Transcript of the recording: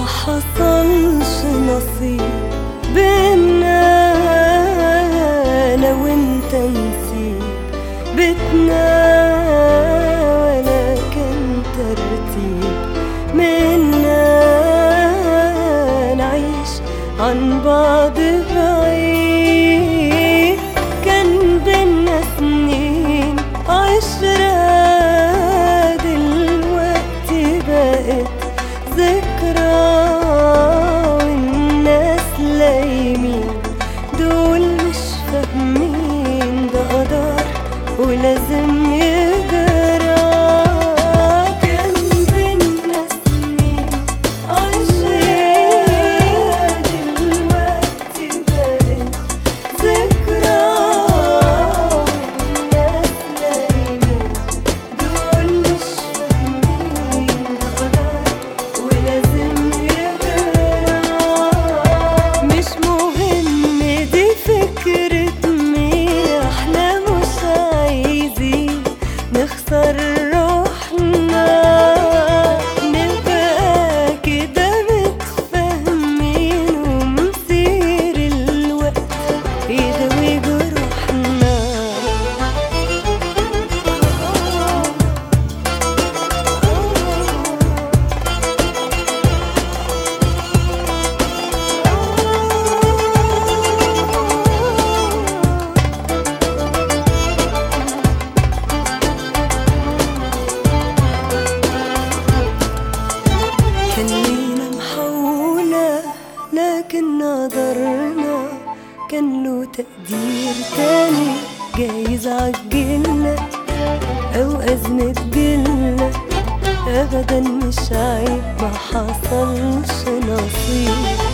حصلش نصيب بينا انا وانت نسيب بيتنا ولا كان ترتيب منا نعيش عن بعض بعيد كان بينا سنين عشرة دلوقتي بقت ذكرى والناس لايمين دول مش فاهمين ده قدر ولازم يجرى كان بينا سنين عشرة دلوقتي بقت ذكرى والناس لايمين دول مش فاهمين قدر ولازم يجرى مش مهم دي فكرة مين احنا مش عايزين نخسر روحنا نبقى كده متفاهمين ومسير الوقت يداوي جروحنا كان لينا محولة لكن نظرنا كان له تقدير تاني جايز عجلنا أو أزمة جيلنا أبدا مش عيب ما حصلش نصيب